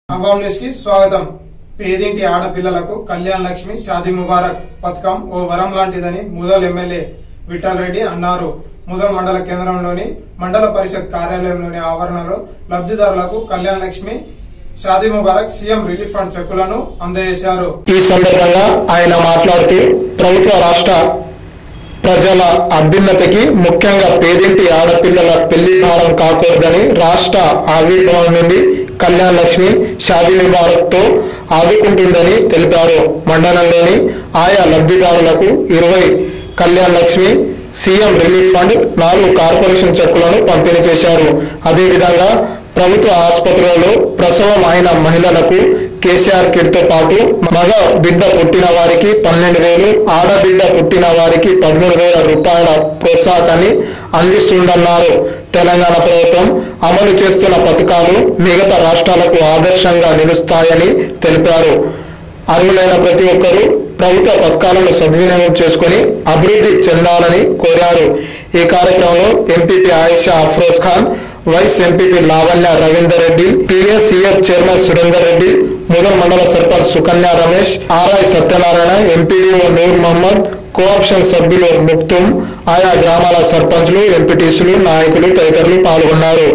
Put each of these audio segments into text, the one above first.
Awam news కి స్వాగతం పేదింటి ఆడపిల్లలకు కళ్యాణ్ లక్ష్మి షాదీ ముబారక్ పథకం ఓ వరం లాంటిదని ముదల్ ఎమ్మెల్యే విఠల్ రెడ్డి అన్నారు ముదల్ మండల కేంద్రంలోని మండల పరిషత్ కార్యాలయంలోని ఆవరణలో లబ్ధిదారులకు Kalyan Lakshmi Shaadi Mubarak CM relief fund చెక్కులను అందజేశారు ఈ సందర్భంగా ఆయన మాట్లాడుతూ ప్రభుత్వ రాష్ట్ర ప్రజల అభ్యున్నతికి ముఖ్యంగా పేదింటి ఆడపిల్లల పెళ్లి భారం కాకూడదని రాష్ట్ర ఆవిర్భావం నుండి కళ్యాణ్ లక్ష్మి షాదీ ముబారక్ తో ఆదుకుంటుందని తెలిపారు మండలంలోని ఆయా లబ్ధిదారులకు ఇరవై Kalyan Lakshmi CM relief fund నాలుగు కార్పొరేషన్ చెక్కులను పంపిణీ చేశారు అదేవిధంగా ప్రభుత్వ ఆసుపత్రులలో ప్రసవం అయిన మహిళలకు కేసీఆర్ కిట్ తో పాటు మగ బిడ్డ పుట్టిన వారికి పన్నెండు వేలు ఆడబిడ్డ పుట్టిన వారికి పదమూడు వేల రూపాయల ప్రోత్సాహకాన్ని అందిస్తుందన్నారు తెలంగాణ ప్రభుత్వం అమలు చేస్తున్న పథకాలు మిగతా రాష్ట్రాలకు ఆదర్శంగా నిలుస్తాయని తెలిపారు అర్హులైన ప్రతి ఒక్కరూ ప్రభుత్వ పథకాలను సద్వినియోగం చేసుకుని అభివృద్ధి చెందాలని కోరారు ఈ కార్యక్రమంలో MPP Ayesha Afroz Khan vice MPP Lavanya Ravinder Reddy PSCF chairman Surender Reddy ముదల్ మండల sarpanch Sukanya Ramesh RI Satyanarayana MPDO Noor Mohammed co-option సభ్యులు ముక్తుం ఆయా గ్రామాల సర్పంచ్లు ఎంపీటీసీలు నాయకులు తదితరులు పాల్గొన్నారు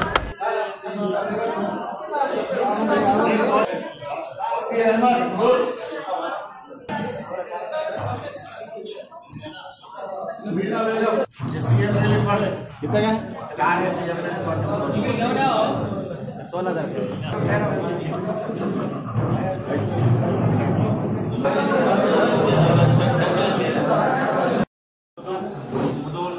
ये सीएम रिलीफ फंड कितने का चार है सीएम रिलीफ फंड सोलह ముదోల్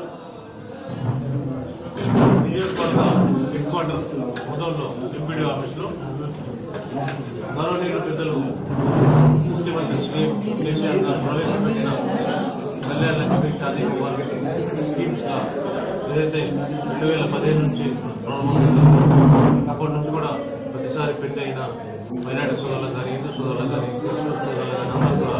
నియోజకవర్గ హెడ్ క్వార్టర్స్ ముదోల్లో ఎంపీడీ ఆఫీస్లో గౌరవనీయులు పెద్దలు ముఖ్యమంత్రి శ్రీ కేసీఆర్ గారు ప్రవేశపెట్టిన కళ్యాణ లక్ష్మి షాదీ ముబారక్ స్కీమ్స్ గా ఏదైతే రెండు వేల పదిహేను నుంచి ప్రారంభమైందో అప్పటి నుంచి కూడా ప్రతిసారి పెళ్లి అయిన మైనార్టీ సోదరులకు కానీ హిందూ సోదరులకు కానీ ముస్లిం సోదరులకు కానీ అందరూ కూడా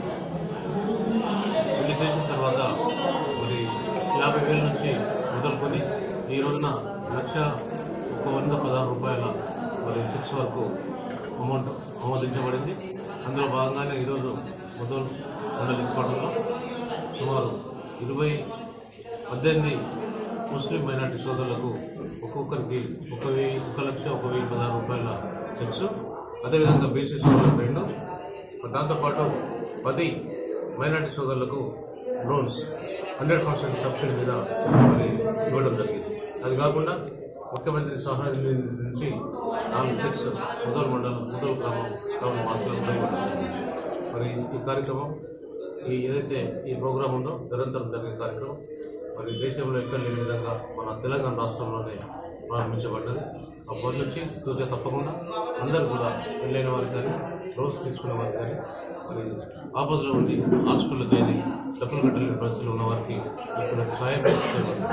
పెళ్లి చేసిన తర్వాత మరి యాభై వేల నుంచి మొదలుకొని ఈ రోజున లక్ష ఒక వంద పదహారు రూపాయల మరి ఫిక్స్ వరకు అమౌంట్ ఆమోదించబడింది అందులో భాగంగానే ఈరోజు మొదలు మండలి పాటలో సుమారు ఇరవై పద్దెనిమిది ముస్లిం మైనార్టీ సోదరులకు ఒక్కొక్కరికి ఒక వెయ్యి ఒక లక్ష ఒక వెయ్యి పదహారు రూపాయల చెక్స్ అదేవిధంగా బీసీ సోదరులకు రెండు దాంతోపాటు పది మైనార్టీ సోదరులకు లోన్స్ హండ్రెడ్ పర్సెంట్ సబ్సిడీ మీద మరి ఇవ్వడం జరిగింది అది కాకుండా ముఖ్యమంత్రి సహాయ నిధి నుంచి నాలుగు చెక్స్ ముదల్ మండలం ముదల్ గ్రామం టౌన్ మాస్టర్లకు ఇవ్వడం జరిగింది మరి ఈ కార్యక్రమం ఈ ఏదైతే ఈ ప్రోగ్రాం ఉందో నిరంతరం జరిగే కార్యక్రమం మరి దేశంలో ఎక్కడ లేని విధంగా మన తెలంగాణ రాష్ట్రంలోనే ప్రారంభించబడ్డది అప్పటి నుంచి తూచా తప్పకుండా అందరూ కూడా పెళ్ళైన వారికి కానీ రోజు తీసుకున్న వారికి కానీ మరి ఆపదలో ఉండి హాస్పిటల్ కానీ డబ్బులు కట్టలేని పరిస్థితులు ఉన్న వారికి ఇక్కడ సహాయం చేయబడింది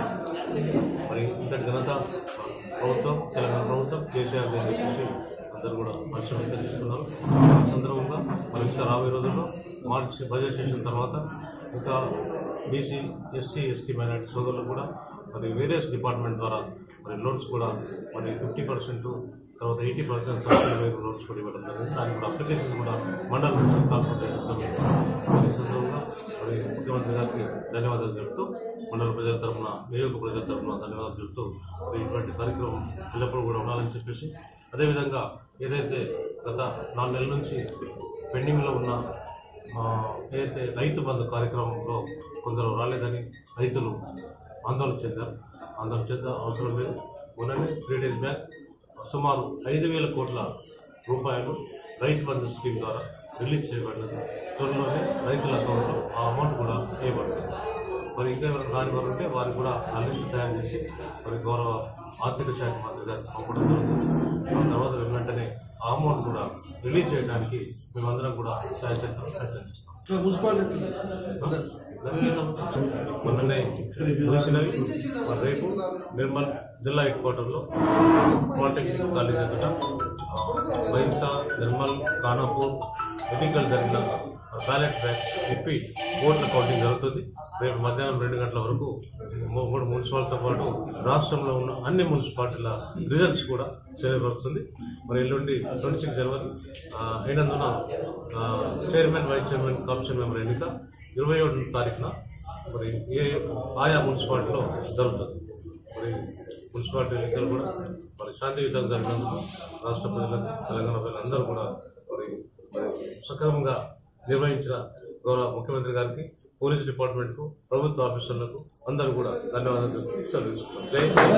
మరి ఇంతటి ఘనత ప్రభుత్వం తెలంగాణ ప్రభుత్వం కేసీఆర్ గారు చెప్పేసి అందరూ కూడా హర్షం వ్యక్తరిస్తున్నారు ఈ సందర్భంగా మరి ఇంకా రాబోయే రోజుల్లో మార్చి బడ్జెట్ చేసిన తర్వాత ఇంకా బీసీ ఎస్సీ ఎస్టీ మైనార్టీ సోదరులు కూడా మరి వేరియస్ డిపార్ట్మెంట్ ద్వారా మరి లోన్స్ కూడా మరి ఫిఫ్టీ పర్సెంట్ తర్వాత ఎయిటీ పర్సెంట్ సాఫ్ట్వేర్ లోన్స్ కూడా ఇవ్వడం జరిగింది దానికి కూడా అప్లికేషన్ కూడా మండలం నుంచి కాకపోతే ఈ సందర్భంగా మరి ముఖ్యమంత్రి గారికి ధన్యవాదాలు చెప్తూ మండల ప్రజల తరఫున నియోజక ప్రజల తరఫున ధన్యవాదాలు చెప్తూ మరి ఇటువంటి కార్యక్రమం ఎల్లప్పుడూ కూడా ఉండాలని చెప్పేసి అదేవిధంగా ఏదైతే గత నాలుగు నెలల నుంచి పెండింగ్లో ఉన్న ఆ, ఏదైతే రైతు బంధు కార్యక్రమంలో కొందరు రాలేదని రైతులు ఆందోళన చెందారు ఆందోళన చెంద అవసరం లేదు మొన్ననే త్రీ డేస్ బ్యాక్ సుమారు ఐదు వేల కోట్ల రూపాయలు రైతు బంధు స్కీమ్ ద్వారా రిలీజ్ చేయబడినది త్వరలోనే రైతుల అకౌంట్లో ఆ అమౌంట్ కూడా వేయబడుతుంది మరి ఇంకా ఎవరైనా రాని వారు ఉంటే వారికి కూడా ఆ లిస్టు తయారు చేసి మరి గౌరవ ఆర్థిక శాఖ మంత్రి గారికి పంపడం జరుగుతుంది ఆ తర్వాత వెంటనే ఆ అమౌంట్ కూడా రిలీజ్ చేయడానికి మేమందరం కూడా సాయశక్తులు ప్రయత్నం చేస్తాం మొన్ననే ముగిసినవి మరి రేపు నిర్మల్ జిల్లా హెడ్ క్వార్టర్లో పాలిటెక్నిక్ కాలేజ్ ఎదుట బైన్సా నిర్మల్ ఖానాపూర్ ఎన్నికలు జరిగిన బ్యాలెట్ బ్యాగ్స్ ఇప్పి ఓట్ల కౌంటింగ్ జరుగుతుంది రేపు మధ్యాహ్నం రెండు గంటల వరకు మూ- మూడు మున్సిపాలిటీతో పాటు రాష్ట్రంలో ఉన్న అన్ని మున్సిపాలిటీల రిజల్ట్స్ కూడా చేయబడుతుంది మరి ఎల్లుండి ట్వంటీ సిక్స్ జనవరి ఆ, అయినందున ఆ, chairman vice chairman commission member ఎన్నిక ఇరవై ఏడు తారీఖున మరి ఏ ఆయా మున్సిపాలిటీలో జరుగుతుంది మరి మున్సిపాలిటీ ఎన్నికలు కూడా మరి శాంతియుతంగా జరిగినందుకు రాష్ట్ర ప్రజలకు తెలంగాణ ప్రజలందరూ కూడా మరి మరి సక్రమంగా నిర్వహించిన గౌరవ ముఖ్యమంత్రి గారికి పోలీస్ డిపార్ట్మెంట్ కు ప్రభుత్వ ఆఫీసర్లకు అందరూ కూడా ధన్యవాదాలు సెలవిస్తున్నాం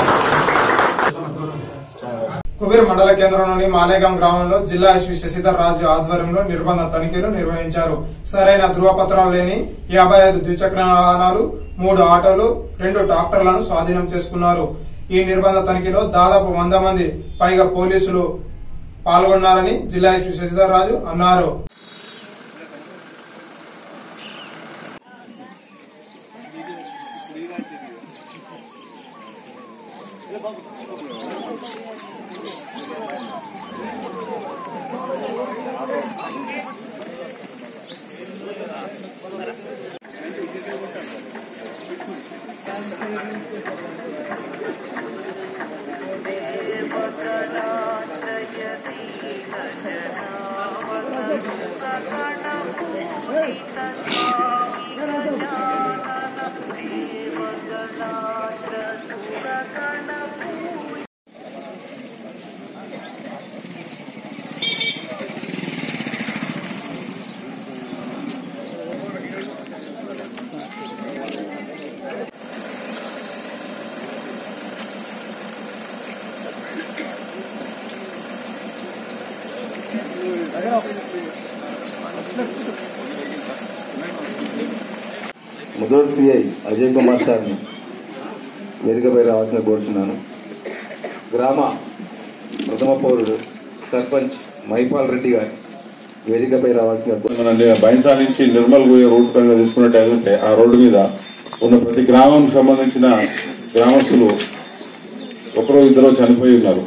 జై కుబేర్ మండల కేంద్రంలోని మాలేగాం గ్రామంలో జిల్లా ఎస్పీ శశిధర్ రాజు ఆధ్వర్యంలో నిర్బంధ తనిఖీలు నిర్వహించారు సరైన ధృవపత్రాలు లేని యాభై ఐదు ద్విచక్ర వాహనాలు మూడు ఆటోలు రెండు ట్రాక్టర్లను స్వాధీనం చేసుకున్నారు ఈ నిర్బంధ తనిఖీలో దాదాపు వంద మంది పైగా పోలీసులు పాల్గొన్నారని జిల్లా ఎస్పీ శశిధర్ రాజు అన్నారు ముదోర్ సిఐ అజయ్ కుమార్ సార్ని వేదికపై రావాల్సిన కోరుతున్నాను గ్రామ ప్రథమ పౌరుడు సర్పంచ్ మైపాల్ రెడ్డి గారి వేదికపై రావాల్సిన కోరు- మన బైన్సా నుంచి నిర్మల్ పోయే రోడ్డు కనుక తీసుకున్నట్టయితే ఆ రోడ్డు మీద ఉన్న ప్రతి గ్రామం సంబంధించిన గ్రామస్తులు ఒకరో ఇద్దరు చనిపోయి ఉన్నారు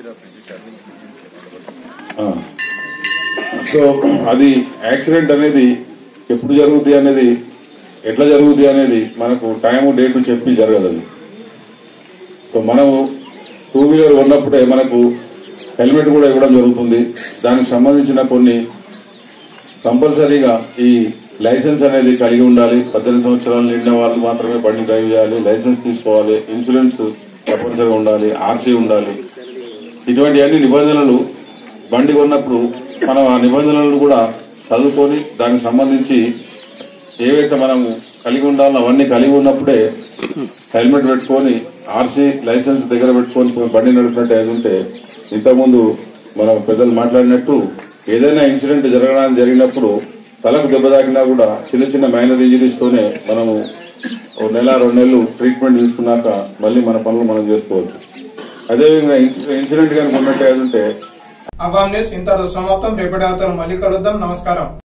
ఆ. సో అది యాక్సిడెంట్ అనేది ఎప్పుడు జరుగుద్ది అనేది ఎట్లా జరుగుద్ది అనేది మనకు టైం డేట్ చెప్పి జరగదు అది సో మనము టూ వీలర్ ఉన్నప్పుడే మనకు హెల్మెట్ కూడా ఇవ్వడం జరుగుతుంది దానికి సంబంధించిన కొన్ని కంపల్సరీగా ఈ లైసెన్స్ అనేది కలిగి ఉండాలి పద్దెనిమిది సంవత్సరాలు నిండిన వాళ్ళు మాత్రమే బండి డ్రైవ్ చేయాలి లైసెన్స్ తీసుకోవాలి ఇన్సూరెన్స్ తప్పనిసరిగా ఉండాలి ఆర్సీ ఉండాలి ఇటువంటి అన్ని నిబంధనలు బండి కొన్నప్పుడు మనం ఆ నిబంధనలను కూడా చదువుకొని దానికి సంబంధించి ఏవైతే మనం కలిగి ఉండాలో అవన్నీ కలిగి ఉన్నప్పుడే హెల్మెట్ పెట్టుకొని ఆర్సీ లైసెన్స్ దగ్గర పెట్టుకొని పోయి బండి నడిపినట్టు ఏది ఉంటే ఇంతకుముందు మనం పెద్దలు మాట్లాడినట్టు ఏదైనా ఇన్సిడెంట్ జరగడానికి జరిగినప్పుడు తలకు దెబ్బ తాకినా కూడా చిన్న చిన్న మైనర్ ఇంజరీస్ తోనే మనము ఓ నెల రెండు నెలలు ట్రీట్మెంట్ తీసుకున్నాక మళ్ళీ మన పనులు మనం చేసుకోవచ్చు అదేవిధంగా ఇన్సిడెంట్ కనుక ఉన్నట్టు ఏది ఉంటే అవామ్ న్యూస్ ఇంతటితో సమాప్తం రేపటి అవతారం మళ్ళీ కలుద్దాం నమస్కారం